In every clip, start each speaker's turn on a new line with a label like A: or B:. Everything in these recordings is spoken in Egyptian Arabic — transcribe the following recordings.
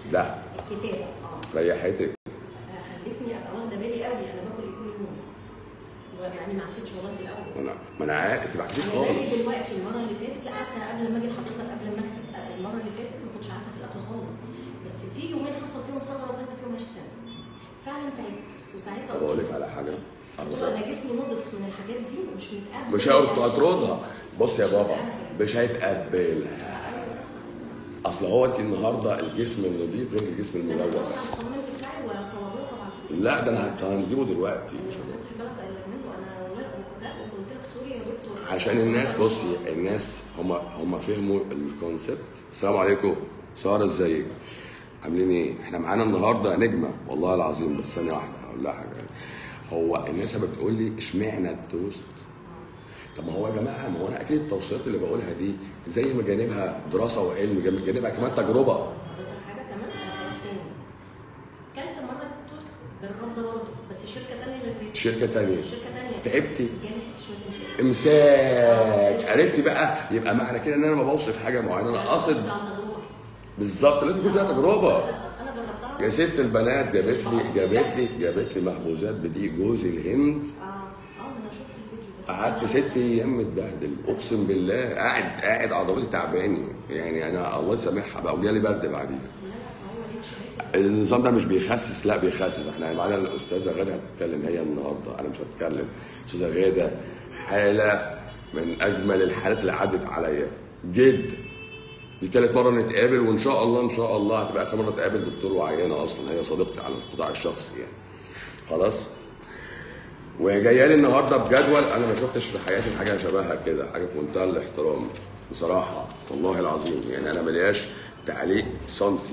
A: ده
B: الكتابه اه
A: ريحتك
B: خلتني ابقى واخده بالي قوي انا باكل ايه كل يوم يعني ما عملتش والله في الاول
A: ما انا ما انا عارف انت ما حكيتيش
B: زي
A: خالص
B: دلوقتي المره اللي فاتت لا قعدت قبل ما اجي لحضرتك قبل ما اكتب المره اللي فاتت ما كنتش عارفه في الاكل خالص بس في يومين حصل فيهم ثغره وجبت فيهم عيش سنه فعلا تعبت وساعتها
A: طب اقول لك على حاجه
B: قلت له انا جسمي نضف من الحاجات دي ومش متقبل
A: مش هتردها بص يا بابا مش هيتقبلها اصل هو انت النهارده الجسم النظيف غير الجسم الملوث
B: القانون بتاعي وصوابيه طبعا
A: لا ده انا هنجيبه دلوقتي
B: ما خدتش بالك قال منه انا والله كنت قلت لك سوري يا دكتور
A: عشان الناس بصي الناس هم هم فهموا الكونسبت السلام عليكم ساره ازيك عاملين ايه احنا معانا النهارده نجمه والله العظيم بس ثانيه واحده هقول لها حاجه هو الناس بتقول لي اشمعنى التوست طب ما هو يا جماعه ما هو انا اكيد التوصيات اللي بقولها دي زي ما جانبها دراسه وعلم جانب- جانبها كمان تجربه
B: حضرتك حاجه كمان انا طلبت تاني كلت مره التوست بالرد برضه بس شركه ثانيه اللي اديتني.
A: شركه تانية
B: شركه ثانيه
A: تعبتي
B: جالي شويه امساك
A: امساك عرفتي بقى يبقى معنى كده ان انا ما بوصف حاجه معينه انا قاصد
B: بتاع تجربة.
A: بالظبط لازم يكون فيها تجربه
B: انا جربتها
A: يا ست البنات جابت لي جابت لي جابت لي مخبوزات بدقيق جوز الهند
B: اه اه ما انا شفت الفيديو ده
A: قعدت ست ايام متبهدل اقسم بالله قاعد قاعد عضلاتي تعباني يعني انا الله يسامحها بقى وجالي برد بعديها
B: لا لا هو ليه شركه
A: النظام ده مش بيخسس لا بيخسس احنا معانا الاستاذه غاده هتتكلم هي النهارده انا مش هتكلم استاذه غاده حاله من اجمل الحالات اللي عدت عليا جد دي تالت مره نتقابل وان شاء الله ان شاء الله هتبقى اخر مره نتقابل دكتور وعيانه اصلا هي صديقتي على القطاع الشخصي يعني خلاص وهي جايه لي النهارده بجدول انا ما شفتش في حياتي حاجه شبهها كده حاجه في منتهى الاحترام بصراحه والله العظيم يعني انا ملياش تعليق سنتي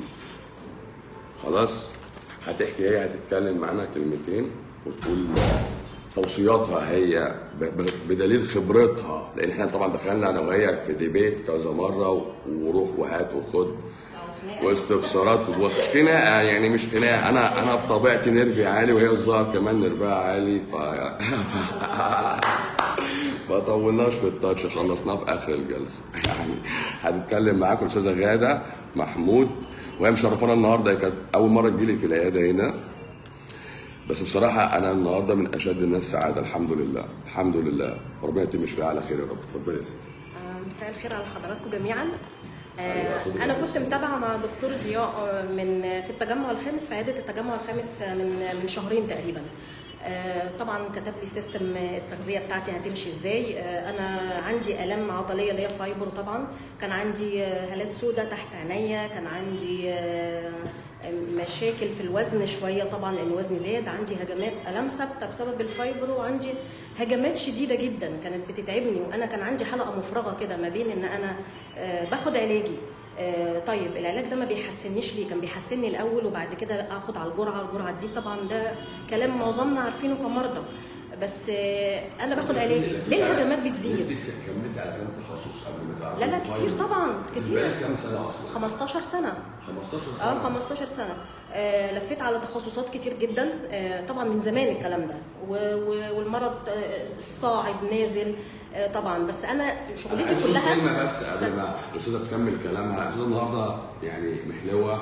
A: خلاص هتحكي هي هتتكلم معانا كلمتين وتقول توصياتها هي ب- ب- بدليل خبرتها لان احنا طبعا دخلنا انا وهي في ديبيت كذا مره وروح وهات وخد واستفسارات ومش خناقه يعني مش خناقه انا انا بطبيعتي نرفي عالي وهي الظاهر كمان نرفها عالي ف ما طولناش في التاتش خلصناه في اخر الجلسه يعني هتتكلم معاكم الاستاذه غاده محمود وهي مشرفانا النهارده هي كانت اول مره تجيلي في العياده هنا بس بصراحه انا النهارده من اشد الناس سعاده الحمد لله الحمد لله ربنا يتم شفيها على خير يا رب اتفضلي يا ستي
B: آه، مساء الخير على حضراتكم جميعا آه،
A: أيوة، صديقي
B: انا
A: أستاذ
B: كنت متابعه مع دكتور ضياء آه، من في التجمع الخامس في عياده التجمع الخامس آه، من من شهرين تقريبا آه، طبعا كتب لي سيستم التغذيه بتاعتي هتمشي ازاي آه، انا عندي الام عضليه اللي هي فايبر طبعا كان عندي آه، هالات سوداء تحت عينيا كان عندي آه، مشاكل في الوزن شويه طبعا لان وزني زاد عندي هجمات الام ثابته بسبب الفايبر وعندي هجمات شديده جدا كانت بتتعبني وانا كان عندي حلقه مفرغه كده ما بين ان انا آه، باخد علاجي آه، طيب العلاج ده ما بيحسنيش ليه كان بيحسني الاول وبعد كده اخد على الجرعه الجرعه تزيد طبعا ده كلام معظمنا عارفينه كمرضى بس آه، انا باخد علاجي ليه الهجمات بتزيد
A: كملت على كام تخصص قبل ما تعرفي
B: لا لا كتير طبعا كتير
A: بقالك كام سنه اصلا
B: 15 سنه
A: 15
B: اه
A: سنه
B: 15 سنه آه لفيت على تخصصات كتير جدا آه طبعا من زمان الكلام ده و- و- والمرض آه صاعد نازل آه طبعا بس انا شغلتي
A: عايز أقول
B: كلها
A: كلمه بس قبل ما الاستاذه تكمل كلامها الاستاذه النهارده يعني محلوه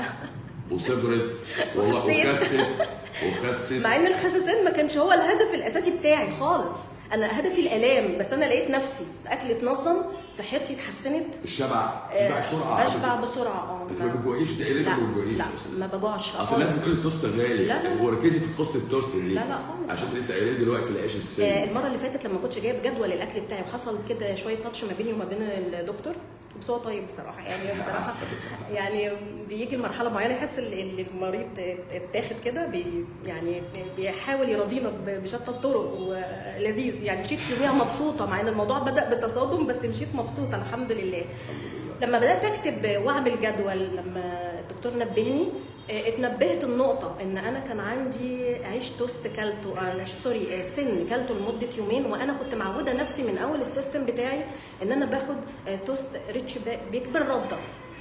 A: وصبرت والله
B: وخسيت.
A: وخست وخست
B: مع ان الخسسان ما كانش هو الهدف الاساسي بتاعي خالص انا هدفي الالام بس انا لقيت نفسي الاكل اتنظم صحتي اتحسنت
A: الشبع
B: آه،
A: تشبع بسرعه
B: بشبع بسرعه اه
A: انت ما بتجوعيش ده ايه
B: لا
A: ما بتجوعيش
B: لا
A: أصلاً.
B: ما بجوعش
A: اصل الناس
B: خالص
A: بتقول التوست غالي
B: لا، لا، لا.
A: وركزي في قصه التوست دي
B: لا، لا، خالص.
A: عشان انت لسه قايله دلوقتي العيش
B: آه،
A: السن
B: المره اللي فاتت لما كنتش جايب جدول الاكل بتاعي وحصل كده شويه تاتش ما بيني وما بين الدكتور بس هو طيب بصراحه يعني بصراحه يعني بيجي لمرحله معينه يحس ال- ال- المريض اتاخد كده بي يعني بيحاول يراضينا ب- بشتى الطرق ولذيذ يعني مشيت يوميها مبسوطه مع ان الموضوع بدا بالتصادم بس مشيت مبسوطه الحمد لله لما بدات اكتب واعمل جدول لما الدكتور نبهني آه، اتنبهت النقطة إن أنا كان عندي عيش توست كلته آه سوري آه، سن كلته لمدة يومين وأنا كنت معودة نفسي من أول السيستم بتاعي إن أنا باخد آه، توست ريتش با- بيك بالردة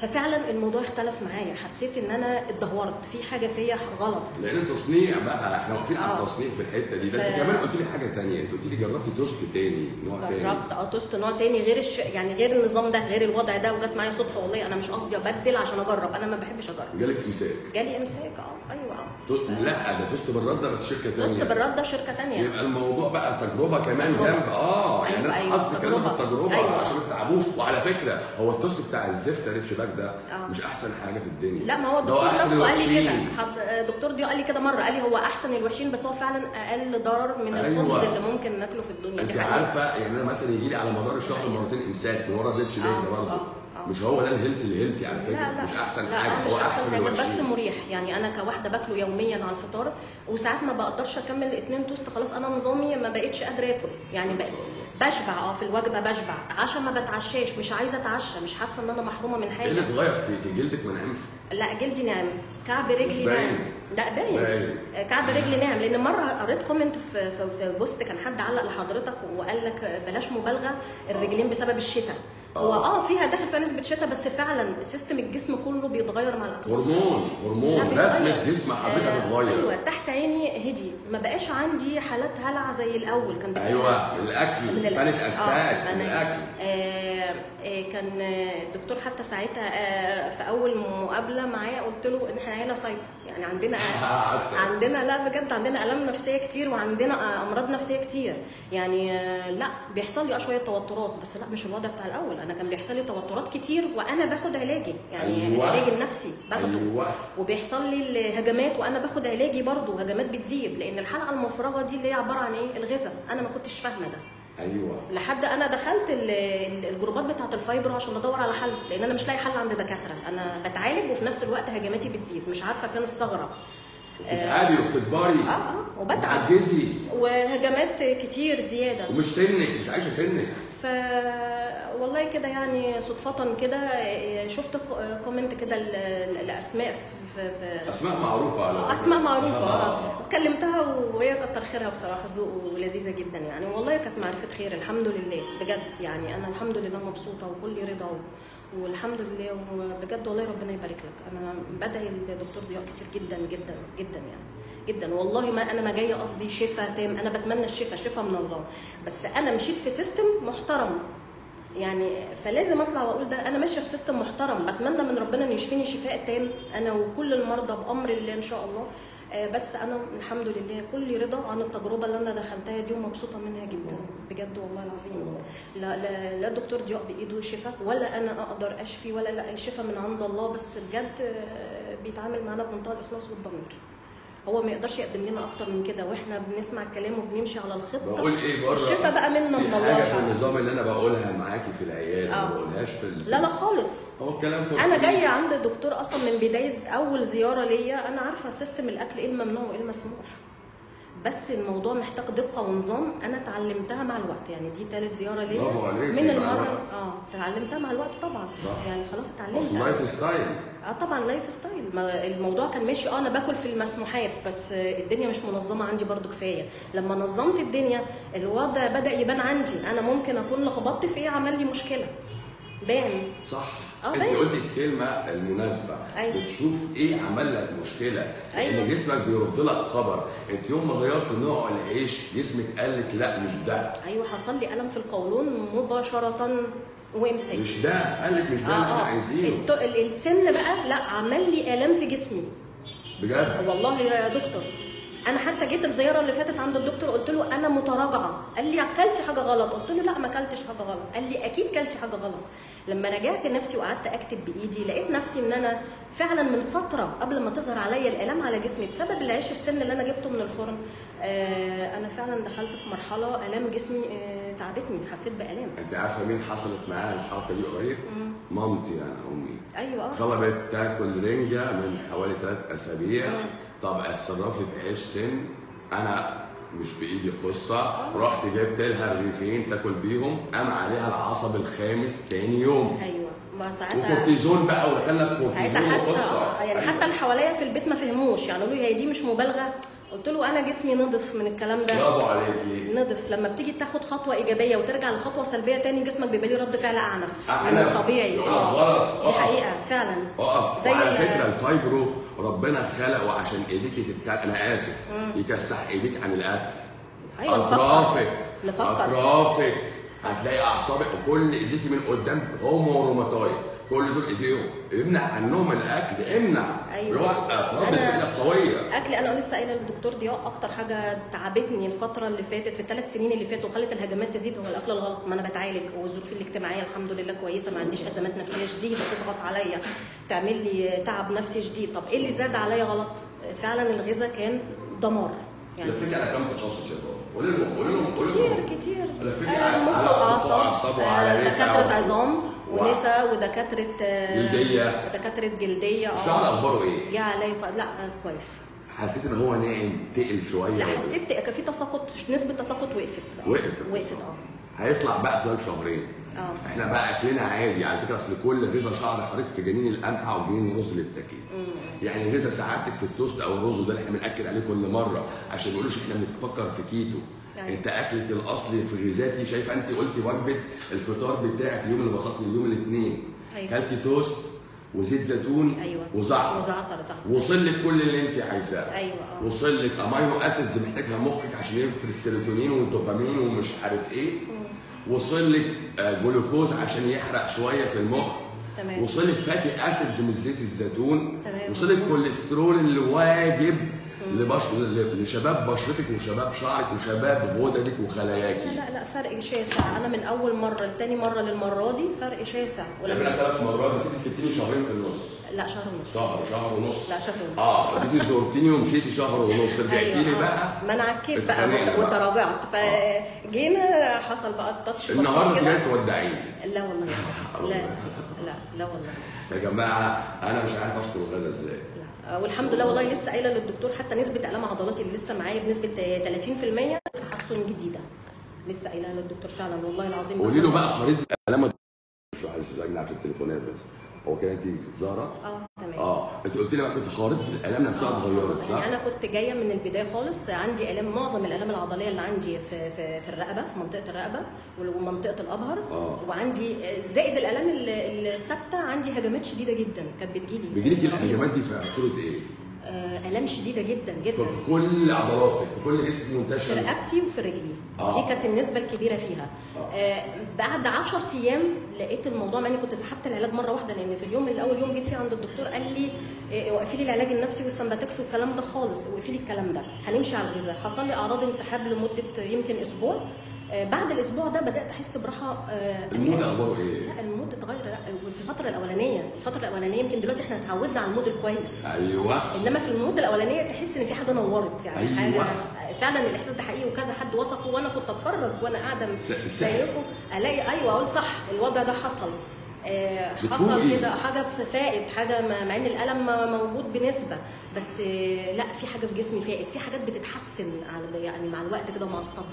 B: ففعلا الموضوع اختلف معايا حسيت ان انا اتدهورت في حاجه فيا غلط
A: لان التصنيع بقى احنا واقفين على
B: آه.
A: التصنيع في الحته دي ده انت
B: ف-
A: كمان قلت لي حاجه تانية انت قلت لي جربت توست تاني نوع تاني
B: جربت اه توست نوع تاني غير الش... يعني غير النظام ده غير الوضع ده وجت معايا صدفه والله انا مش قصدي ابدل عشان اجرب انا ما بحبش اجرب
A: جالك امساك
B: جالي امساك اه ايوه اه
A: توست لا ده توست بالرده بس شركه تانية
B: توست بالرده شركه تانية
A: يبقى الموضوع بقى تجربه كمان
B: تجربة.
A: جنب اه يعني
B: أيوة،
A: انا
B: أيوة،
A: حاطط كلمه
B: تجربة.
A: التجربه
B: أيوة.
A: عشان ما تتعبوش وعلى فكره هو التوست بتاع الزفت ريتش باك ده
B: آه.
A: مش احسن حاجه في الدنيا
B: لا ما هو
A: ده
B: الدكتور
A: احسن
B: نفسه قال لي كده
A: الوحشين.
B: حد... دكتور ضياء قال لي كده مره قال لي هو احسن الوحشين بس هو فعلا اقل ضرر من
A: أيوة.
B: الخبز اللي ممكن ناكله في الدنيا
A: انت
B: دي حقيقة.
A: عارفه يعني انا مثلا يجي لي على مدار الشهر
B: أيوة.
A: مرتين امساك من ورا الريتش باك ده
B: آه،
A: برضه
B: آه، آه.
A: مش هو ده الهيلثي الهيلثي على فكره
B: لا لا
A: مش احسن
B: لا
A: حاجه
B: مش
A: هو
B: احسن
A: احسن
B: حاجه بس
A: الوحشين
B: مريح يعني انا كواحده باكله يوميا على الفطار وساعات ما بقدرش اكمل اتنين توست خلاص انا نظامي ما بقتش قادره اكل يعني بقى بشبع اه في الوجبه بشبع عشاء ما بتعشاش مش عايزه اتعشى مش حاسه ان انا محرومه من
A: ايه
B: حاجه
A: اللي اتغير فيك جلدك ما نعمش
B: لا جلدي ناعم كعب رجلي
A: باين.
B: ناعم لا باين
A: باين.
B: آه، كعب رجلي ناعم لان مره قريت كومنت في في, في بوست كان حد علق لحضرتك وقال لك بلاش مبالغه الرجلين بسبب الشتاء هو
A: آه.
B: اه فيها داخل فيها نسبه شتاء بس فعلا سيستم الجسم كله بيتغير مع الاكل الصحي.
A: هرمون هرمون
B: لا، بيتغير.
A: رسمه جسم حضرتك
B: آه،
A: هتتغير
B: ايوه تحت عيني هدي ما بقاش عندي حالات هلع زي الاول كان بقى
A: ايوه الاكل
B: من
A: بانيك
B: الأكل.
A: اتاكس
B: آه،
A: الاكل
B: آه آه كان آه، الدكتور حتى ساعتها آه في اول مقابله معايا قلت له ان احنا عيله صايمه يعني عندنا
A: عسل.
B: عندنا لا بجد عندنا الام نفسيه كتير وعندنا آه، امراض نفسيه كتير يعني آه، لا بيحصل لي اه شويه توترات بس لا مش الوضع بتاع الاول انا كان بيحصل لي توترات كتير وانا باخد علاجي يعني
A: أيوة.
B: العلاج النفسي باخده
A: ايوه
B: وبيحصل لي الهجمات وانا باخد علاجي برضو هجمات بتزيد لان الحلقه المفرغه دي اللي هي عباره عن ايه الغذاء انا ما كنتش فاهمه ده
A: ايوه
B: لحد انا دخلت ال- ال- الجروبات بتاعه الفايبر عشان ادور على حل لان انا مش لاقي حل عند دكاتره انا بتعالج وفي نفس الوقت هجماتي بتزيد مش عارفه فين الثغره
A: وبتتعبي وبتكبري
B: اه اه وبتعب
A: وبتعجزي
B: وهجمات كتير زياده
A: ومش سنك مش عايشه سنك
B: ف والله كده يعني صدفة كده آه، شفت ك- كومنت كده ل- لأسماء في, في, في
A: اسماء معروفه على فكرة.
B: اسماء معروفه
A: آه.
B: آه. كلمتها وهي كتر خيرها بصراحه ذوق ولذيذه جدا يعني والله كانت معرفه خير الحمد لله بجد يعني انا الحمد لله مبسوطه وكل رضا و- والحمد لله وبجد والله ربنا يبارك لك انا بدعي الدكتور ضياء كتير جدا جدا جدا يعني جدا والله ما انا ما جايه قصدي شفاء تام انا بتمنى الشفاء شفاء من الله بس انا مشيت في سيستم محترم يعني فلازم اطلع واقول ده انا ماشيه في سيستم محترم بتمنى من ربنا ان يشفيني شفاء تام انا وكل المرضى بامر الله ان شاء الله آه، بس انا الحمد لله كل رضا عن التجربه اللي انا دخلتها دي ومبسوطه منها جدا بجد والله العظيم لا لا لا الدكتور ضياء بايده شفاء ولا انا اقدر اشفي ولا لا الشفاء من عند الله بس بجد آه، بيتعامل معانا بمنتهى الاخلاص والضمير هو ما يقدرش يقدم لنا اكتر من كده واحنا بنسمع الكلام وبنمشي على الخطه
A: بقول ايه بره
B: الشفاء بقى منا من
A: في
B: الله
A: حاجه في
B: فعلا.
A: النظام اللي انا بقولها معاكي في العياده ما
B: آه.
A: بقولهاش في ال...
B: لا لا خالص
A: هو الكلام في
B: انا جايه عند الدكتور اصلا من بدايه اول زياره ليا انا عارفه سيستم الاكل ايه الممنوع وايه المسموح بس الموضوع محتاج دقه ونظام انا اتعلمتها مع الوقت يعني دي ثالث زياره ليا
A: برافو عليكي،
B: من
A: مع
B: المره
A: الوقت.
B: اه اتعلمتها مع الوقت طبعا
A: صح.
B: يعني خلاص
A: اصل
B: اتعلمت
A: لايف ستايل
B: اه طبعا لايف ستايل ما الموضوع كان ماشي اه انا باكل في المسموحات بس آه، الدنيا مش منظمه عندي برضو كفايه لما نظمت الدنيا الوضع بدا يبان عندي انا ممكن اكون لخبطت في ايه عمل لي مشكله بان
A: صح
B: آه،
A: انت
B: باين.
A: قلت الكلمه المناسبه
B: أيوة.
A: بتشوف ايه عمل لك مشكله
B: أيوة.
A: ان جسمك بيرد لك خبر انت يوم ما غيرت نوع العيش جسمك قال لك لا مش ده
B: ايوه حصل لي الم في القولون مباشره وامساك
A: مش ده قال لك مش ده
B: اه
A: مش احنا
B: اه
A: عايزينه
B: الت- ال- السن بقى لا عمل لي الام في جسمي
A: بجد
B: والله يا دكتور انا حتى جيت الزياره اللي فاتت عند الدكتور قلت له انا متراجعه قال لي اكلت حاجه غلط قلت له لا ما اكلتش حاجه غلط قال لي اكيد كلت حاجه غلط لما راجعت نفسي وقعدت اكتب بايدي لقيت نفسي ان انا فعلا من فتره قبل ما تظهر عليا الالام على جسمي بسبب العيش السن اللي انا جبته من الفرن آه انا فعلا دخلت في مرحله الام جسمي آه تعبتني حسيت بالام
A: انت عارفه مين حصلت معاها الحركه دي قريب مامتي يعني امي
B: ايوه اه
A: طلبت تاكل رنجه من حوالي ثلاث اسابيع طب اتصرف لي في عيش سن انا مش بايدي قصه رحت جبت لها الرغيفين تاكل بيهم قام عليها العصب الخامس تاني يوم
B: ايوه ما ساعتها
A: وكورتيزون بقى ودخلنا في
B: ساعتها
A: كورتيزون
B: حتى
A: وقصه
B: يعني
A: أيوة.
B: حتى اللي حواليا في البيت ما فهموش يعني قالوا لي هي دي مش مبالغه قلت له انا جسمي نضف من الكلام ده
A: برافو عليكي
B: نضف لما بتيجي تاخد خطوه ايجابيه وترجع لخطوه سلبيه تاني جسمك بيبقى ليه رد فعل اعنف من
A: أعنف.
B: الطبيعي
A: يقول لك
B: اه
A: غلط،
B: دي
A: اقف.
B: حقيقه فعلا
A: اقف
B: زي
A: وعلى
B: ال-
A: فكره الفايبرو ربنا خلقه عشان ايديك تتكلم انا اسف يكسح ايديك عن الاكل
B: أيوة، نفكر.
A: اطرافك
B: نفكر.
A: اطرافك هتلاقي اعصابك وكل ايديكي من قدام هومو روماتايد كل دول ايديهم امنع عنهم الاكل امنع
B: أيوة.
A: روح رد
B: أنا-
A: فعل قويه
B: اكلي انا لسه قايله للدكتور ضياء اكتر حاجه تعبتني الفتره اللي فاتت في الثلاث سنين اللي فاتوا وخلت الهجمات تزيد هو الاكل الغلط ما انا بتعالج والظروف الاجتماعيه الحمد لله كويسه ما عنديش ازمات نفسيه شديده تضغط عليا تعمل لي تعب نفسي شديد طب ايه اللي زاد عليا غلط فعلا الغذاء كان دمار يعني
A: لفيت على كام تخصص يا بابا قولي لهم قولي لهم قولي لهم
B: كتير كتير
A: لفيت
B: آه،
A: على-
B: مخ
A: على
B: واعصاب
A: أعصاب وعلى
B: آه،
A: نسا
B: دكاتره
A: و-
B: عظام
A: و-
B: ونسا ودكاتره آه،
A: جلدية.
B: دكاتره جلديه اه
A: الشعر اخباره ايه؟
B: جه عليا ف... لا آه، كويس
A: حسيت ان هو ناعم تقل شويه
B: لا
A: ولا
B: حسيت كان في تساقط نسبه تساقط وقفت
A: وقفت.
B: وقفت اه
A: هيطلع بقى خلال شهرين
B: اه
A: احنا بقى اكلنا عادي على فكره اصل كل غذاء شعر حضرتك في جنين القمح او جنين الرز اللي بتاكليه يعني غذاء سعادتك في التوست او الرز وده اللي احنا بناكد عليه كل مره عشان ما يقولوش احنا بنفكر في كيتو
B: أيوة.
A: انت اكلك الاصلي في غذاتي شايفه انت قلتي وجبه الفطار بتاعك اليوم اللي بسطني اليوم الاثنين
B: أيوة.
A: كلتي توست وزيت زيتون
B: ايوه
A: وزعتر
B: وزعتر زعتر
A: وصل لك كل اللي انت عايزاه
B: ايوه اه
A: وصل لك امينو اسيدز محتاجها مخك عشان يفرز السيروتونين والدوبامين ومش عارف ايه وصل لك آه، جلوكوز عشان يحرق شويه في المخ
B: تمام.
A: وصل لك فاتي اسيدز من زيت الزيتون
B: تمام،
A: وصل لك
B: مظبوط.
A: كوليسترول اللي واجب لبش... ل- لشباب بشرتك وشباب شعرك وشباب غددك
B: لا
A: وخلاياكي
B: لا لا فرق شاسع انا من اول مره لتاني مره للمره دي فرق شاسع ولما
A: ثلاث مرات بس انت سبتيني شهرين في النص
B: لا شهر ونص
A: شهر شهر ونص
B: لا، شهر ونص.
A: اه جيتي زورتيني ومشيتي شهر ونص رجعتي لي
B: آه.
A: بقى
B: ما انا عكيت بقى
A: اتخانقنا
B: وت-
A: بقى.
B: وتراجعت فجينا حصل بقى التاتش بسيط
A: النهارده
B: كده
A: جاي تودعيني
B: لا والله لا لا لا والله
A: يا جماعه انا مش عارف اشكر الغدا ازاي
B: لا والحمد لله والله لسه قايله للدكتور حتى نسبه الام عضلاتي اللي لسه معايا بنسبه 30% تحسن جديده لسه قايلها للدكتور فعلا والله العظيم
A: قولي له بقى خريطه الالام مش عايز اجنع في التليفونات بس هو كده انت زهره
B: اه تمام
A: اه انت قلت لي بقى كنت خريطه الالام نفسها اتغيرت صح؟
B: يعني انا كنت جايه من البدايه خالص عندي الام معظم الالام العضليه اللي عندي في في, في الرقبه في منطقه الرقبه ومنطقه الابهر
A: آه.
B: وعندي زائد الالام ال- الثابته عندي هجمات شديده جدا كانت بتجيلي
A: بيجي لك الهجمات دي في صوره ايه؟
B: آه، الام شديده جدا جدا
A: في كل عضلاتك في كل جسمك
B: في
A: منتشر
B: رقبتي وفي رجلي
A: آه.
B: دي كانت النسبه الكبيره فيها
A: آه.
B: آه بعد 10 ايام لقيت الموضوع مع اني كنت سحبت العلاج مره واحده لان في اليوم الاول يوم جيت فيه عند الدكتور قال لي آه، وقفي لي العلاج النفسي والسمباتكس والكلام ده خالص وقفي لي الكلام ده هنمشي على الغذاء حصل لي اعراض انسحاب لمده يمكن اسبوع آه بعد الاسبوع ده بدات احس براحه آه
A: المود اخباره ايه؟
B: لا المود اتغير لا وفي الفتره الاولانيه الفتره الاولانيه يمكن دلوقتي احنا اتعودنا على المود الكويس
A: ايوه
B: انما في المود الاولانيه تحس ان في حاجه نورت يعني
A: أيوة.
B: حاجه فعلا الاحساس ده حقيقي وكذا حد وصفه وانا كنت اتفرج وانا قاعده
A: س- س-
B: زيكم الاقي ايوه اقول صح الوضع ده حصل آه، حصل
A: بتفوقي.
B: كده حاجه في فائت حاجه ما- مع ان الالم موجود بنسبه بس آه، لا في حاجه في جسمي فائت في حاجات بتتحسن على- يعني مع الوقت كده ومع الصبر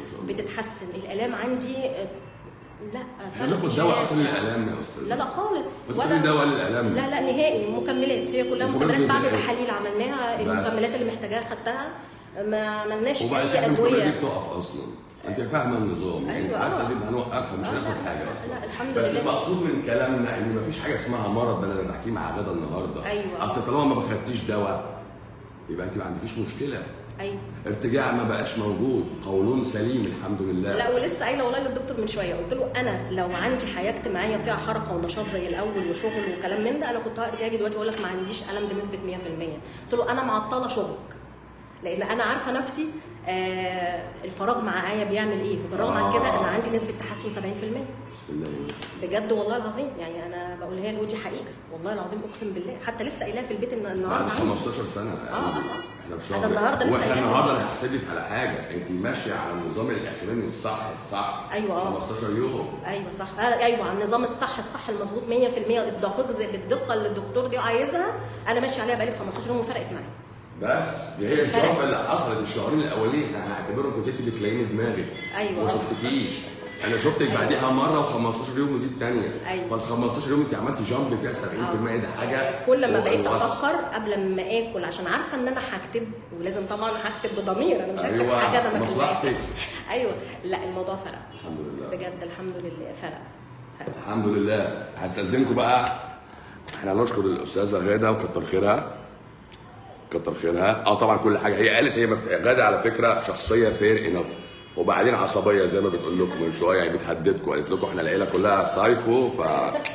B: بتتحسن الالام عندي آه، لا
A: احنا بناخد دواء اصلا
B: شاسع.
A: للالام يا استاذ
B: لا لا خالص
A: انت بتاخدي دواء للالام
B: لا لا نهائي مكملات هي كلها
A: مكملات
B: مكملات بعد
A: غذائية.
B: تحاليل عملناها
A: بس.
B: المكملات اللي محتاجاها خدتها ما عملناش
A: وبعد
B: اي
A: كده المكملات دي
B: ادويه
A: بتقف اصلا انت فاهمه النظام يعني
B: أيوة،
A: حتى
B: آه.
A: دي هنوقفها مش
B: آه،
A: هناخد
B: لا،
A: حاجه
B: لا،
A: اصلا
B: لا، الحمد
A: بس
B: لله.
A: المقصود من كلامنا ان مفيش حاجه اسمها مرض ده انا اللي بحكيه مع غدا النهارده
B: أيوة.
A: اصل طالما ما خدتيش دواء يبقى انت ما عندكيش مشكله
B: ايوه
A: ارتجاع ما بقاش موجود قولون سليم الحمد لله
B: لا ولسه قايله والله للدكتور من شويه قلت له انا لو عندي حياه اجتماعيه فيها حركه ونشاط زي الاول وشغل وكلام من ده انا كنت هرجع اجي دلوقتي اقول لك ما عنديش الم بنسبه 100% قلت له انا معطله شغلك لان انا عارفه نفسي آه الفراغ معايا بيعمل ايه وبالرغم عن كده انا عندي نسبه تحسن 70%
A: بسم الله ما شاء الله.
B: بجد والله العظيم يعني انا بقولها له ودي حقيقه والله العظيم اقسم بالله حتى لسه قايلها في البيت إن النهارده
A: بعد
B: عندي
A: 15 سنه
B: آه، آه.
A: احنا في شهر
B: أنا النهاردة لسه
A: واحنا
B: قايلها.
A: النهارده انا هحسب لك على حاجه انت ماشيه على النظام الاخراني الصح الصح
B: أيوة، آه.
A: 15 يوم
B: ايوه صح آه ايوه على النظام الصح الصح المظبوط 100% الدقيق زي بالدقه اللي الدكتور دي عايزها انا ماشيه عليها بقالي 15 يوم وفرقت معايا
A: بس دي هي الجرأة اللي حصلت الشهرين الاولين احنا هنعتبرهم كنت انت بتلاقيني دماغي
B: أيوة.
A: ما شفتكيش انا شفتك بعديها مره و15 يوم ودي الثانيه
B: أيوة.
A: فال 15 يوم انت عملتي جامب فيها 70% ده حاجه
B: كل ما بقيت
A: وص-
B: افكر قبل ما اكل عشان عارفه ان انا هكتب ولازم طبعا هكتب بضمير انا مش هكتب
A: أيوة،
B: حاجه انا ما
A: مصلحتك.
B: كتبتهاش. ايوه لا الموضوع فرق
A: الحمد لله
B: بجد الحمد لله فرق فرق
A: الحمد لله هستاذنكم بقى احنا هنشكر الاستاذه غاده وكتر خيرها كتر خيرها اه طبعا كل حاجه هي قالت هي ما بت- غاده على فكره شخصيه فير انف وبعدين عصبيه زي ما بتقول لكم من شويه يعني بتهددكم قالت لكم احنا العيله كلها سايكو ف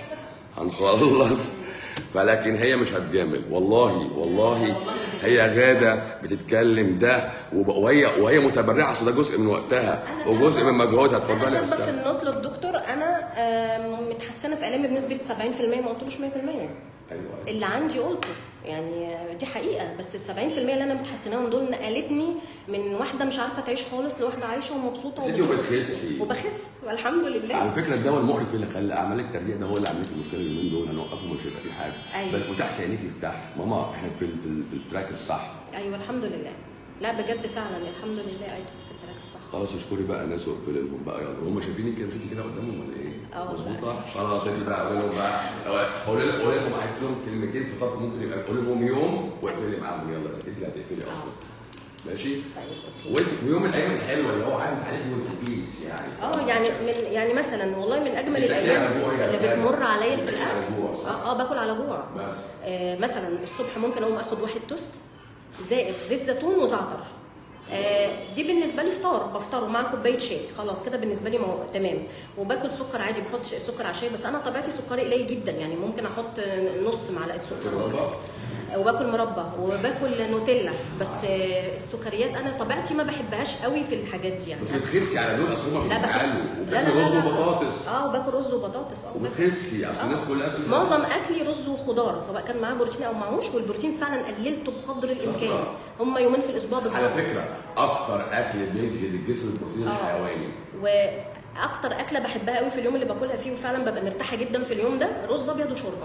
A: هنخلص فلكن هي مش هتجامل والله والله هي غاده بتتكلم ده وب- وهي وهي متبرعه اصل ده جزء من وقتها وجزء من مجهودها اتفضلي
B: انا
A: يا
B: كاتبه في
A: استاذ
B: النوت للدكتور انا آم، متحسنه في اعلامي بنسبه 70% ما قلتلوش 100%
A: ايوه
B: اللي عندي قلته يعني دي حقيقه بس ال 70% اللي انا متحسناهم دول نقلتني من واحده مش عارفه تعيش خالص لواحده عايشه ومبسوطه
A: ستي
B: وبتخس.
A: وبتخسي
B: وبخس والحمد لله
A: على فكره الدواء المقرف اللي خلى اعمال التربيه ده هو اللي عمل لك المشكله اليومين دول هنوقفه مش هيبقى في حاجه
B: أيوة.
A: بل وتحت عينيك يفتح ماما احنا في, ال- في, ال- في التراك الصح
B: ايوه الحمد لله لا بجد فعلا الحمد لله ايوه في التراك الصح
A: خلاص اشكري بقى ناس واقفين لهم بقى يلا هم شايفينك كده مش انت كده قدامهم ولا ايه؟
B: اه،
A: مظبوطه؟
B: لا.
A: خلاص انت بقى قولي لهم بقى قولي لهم قولي لهم عايز لهم كلمتين في طب ممكن يبقى قولي لهم يوم واقفلي معاهم يلا يا ستي انت اللي هتقفلي اصلا ماشي؟
B: طيب اوكي
A: وانت ويوم الايام الحلوه اللي هو عارف عليك والكوبيس يعني
B: اه يعني من يعني مثلا والله من اجمل
A: بتاكلي
B: الايام
A: على جوع يا
B: اللي
A: غالي.
B: بتمر عليا في
A: بتاكلي على
B: الاكل
A: جوع، صح؟
B: اه, اه باكل على جوع
A: بس
B: آه مثلا الصبح ممكن اقوم اخد واحد توست زائد زيت زيتون وزعتر آه دي بالنسبه لي فطار بفطره مع كوبايه شاي خلاص كده بالنسبه لي مو... تمام وباكل سكر عادي بحط ش- سكر على الشاي بس انا طبيعتي سكري قليل جدا يعني ممكن احط نص معلقه سكر
A: مربى
B: وباكل مربى وباكل نوتيلا بس آه، السكريات انا طبيعتي ما بحبهاش قوي في الحاجات دي يعني
A: بس بتخسي على دول اصل هم
B: لا بخس
A: بيتعلوا
B: لا لا
A: وبتاكلي
B: لا
A: رز
B: لا.
A: وبطاطس
B: اه وباكل رز وبطاطس اه وباكل-
A: وبتخسي اصل الناس كلها بتقول
B: معظم اكلي رز وخضار سواء كان معاه بروتين او معهوش والبروتين فعلا قللته بقدر الامكان
A: شاطرة.
B: هم يومين في الاسبوع بالظبط
A: على فكره اكتر اكل بيجهد الجسم البروتين
B: آه.
A: الحيواني
B: واكتر اكله بحبها قوي في اليوم اللي باكلها فيه وفعلا ببقى مرتاحه جدا في اليوم ده رز ابيض وشوربه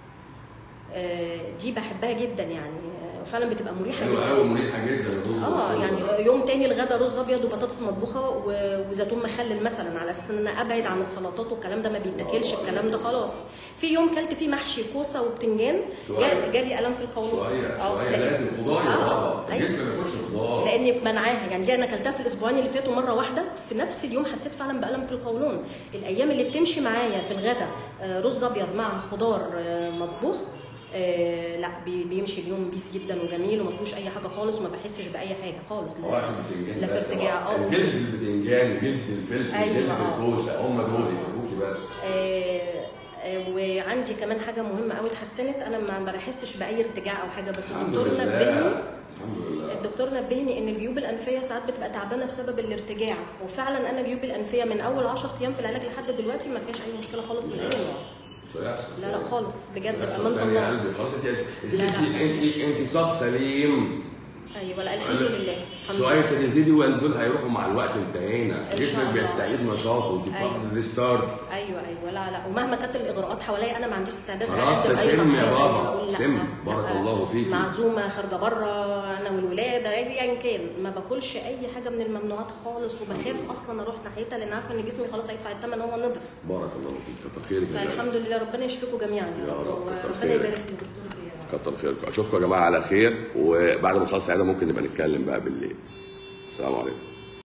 B: آه، دي بحبها جدا يعني آه، وفعلا بتبقى مريحه
A: حلو
B: جدا
A: قوي مريحه جدا الرز
B: اه
A: والشوربة.
B: يعني يوم تاني الغدا رز ابيض وبطاطس مطبوخه و- وزيتون مخلل مثلا على اساس ان انا ابعد عن السلطات والكلام ده ما بيتاكلش الكلام ده خلاص في يوم كلت فيه محشي كوسه وبتنجان
A: شوية.
B: جا- جالي الم في القولون
A: شويه
B: آه،
A: شويه
B: لأن-
A: لازم خضار يا
B: آه،
A: بابا
B: أيوة.
A: الجسم ما ياكلش خضار
B: لاني منعاها يعني دي انا اكلتها في الاسبوعين اللي فاتوا مره واحده في نفس اليوم حسيت فعلا بالم في القولون الايام اللي بتمشي معايا في الغدا آه، رز ابيض مع خضار آه، مطبوخ آه، لا بي- بيمشي اليوم بيس جدا وجميل وما فيهوش اي حاجه خالص وما بحسش باي حاجه خالص لا-
A: هو عشان بتنجان
B: لا في
A: بس
B: ارتجاع
A: هو
B: اه
A: جلد البتنجان جلد الفلفل
B: أيوة،
A: جلد
B: آه.
A: الكوسه هم دول يفرقوكي بس
B: آه، آه، وعندي كمان حاجه مهمه قوي اتحسنت انا ما بحسش باي ارتجاع او حاجه بس
A: الحمد
B: الدكتور
A: لله
B: نبهني
A: الحمد لله
B: الدكتور نبهني ان الجيوب الانفيه ساعات بتبقى تعبانه بسبب الارتجاع وفعلا انا جيوبي الانفيه من اول 10 ايام في العلاج لحد دلوقتي ما فيهاش اي مشكله خالص من اي نوع
A: مش هيحصل
B: لا لا خالص بجد
A: مش هيحصل
B: بامانه
A: تاني يا
B: الله
A: قلبي خلاص انت يا ستي
B: لا، لا،
A: انت
B: مفيش.
A: انت انت شخص سليم
B: ايوه لا الحمد لله الحمد
A: شويه
B: لله
A: الريزيدوال دول هيروحوا مع الوقت انتهينا
B: إن شاء
A: جسمك
B: الله.
A: بيستعيد نشاطه وانت
B: أيوة.
A: بتاخد الريستارت
B: ايوه ايوه لا لا ومهما كانت الاغراءات حواليا انا ما عنديش استعداد
A: خلاص
B: أقدم
A: ده
B: أي
A: سم يا
B: تضحية
A: بابا،
B: تانية. أقول لا،
A: سم.
B: لا،
A: بارك الله فيكي.
B: معزومه خارجه بره انا والولاده ايا كان ما باكلش اي حاجه من الممنوعات خالص وبخاف اصلا اروح ناحيتها لان عارفه ان جسمي خلاص هيدفع الثمن هو نضف
A: بارك الله فيك كتر خيرك يا جماعة.
B: فالحمد لله ربنا يشفيكم جميعا
A: يا رب، كتر
B: وربنا
A: خيرك.
B: يبارك لكم دكتور
A: كتر خيركم اشوفكم يا جماعه على خير وبعد ما نخلص عياده ممكن نبقى نتكلم بقى بالليل السلام عليكم